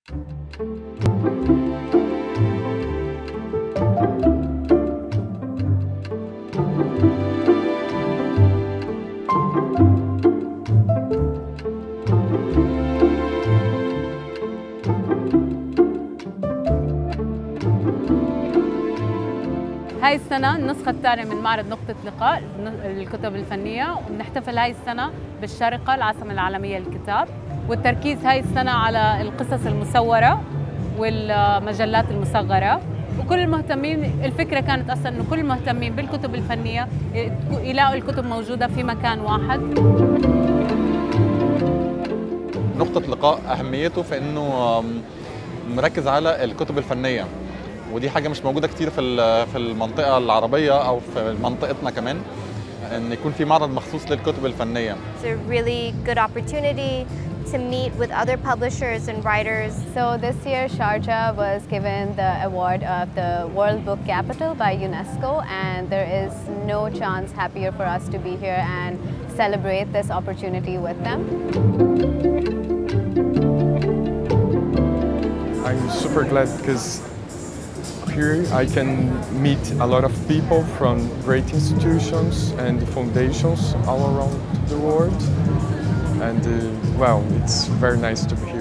هاي السنة النسخة الثانية من معرض نقطة لقاء الكتب الفنية وبنحتفل هاي السنة بالشارقة العاصمة العالمية للكتاب والتركيز هاي السنة على القصص المصورة والمجلات المصغرة وكل المهتمين الفكرة كانت أصلا أنه كل المهتمين بالكتب الفنية يلاقوا الكتب موجودة في مكان واحد نقطة لقاء أهميته في أنه مركز على الكتب الفنية ودي حاجة مش موجودة كتير في في المنطقة العربية أو في منطقتنا كمان إن يكون في معرض مخصوص للكتب الفنية. It's a really good opportunity to meet with other publishers and writers. So this year Sharjah was given the award of the World Book Capital by UNESCO and there is no chance happier for us to be here and celebrate this opportunity with them. I'm super glad because here I can meet a lot of people from great institutions and foundations all around the world. And uh, well, it's very nice to be here.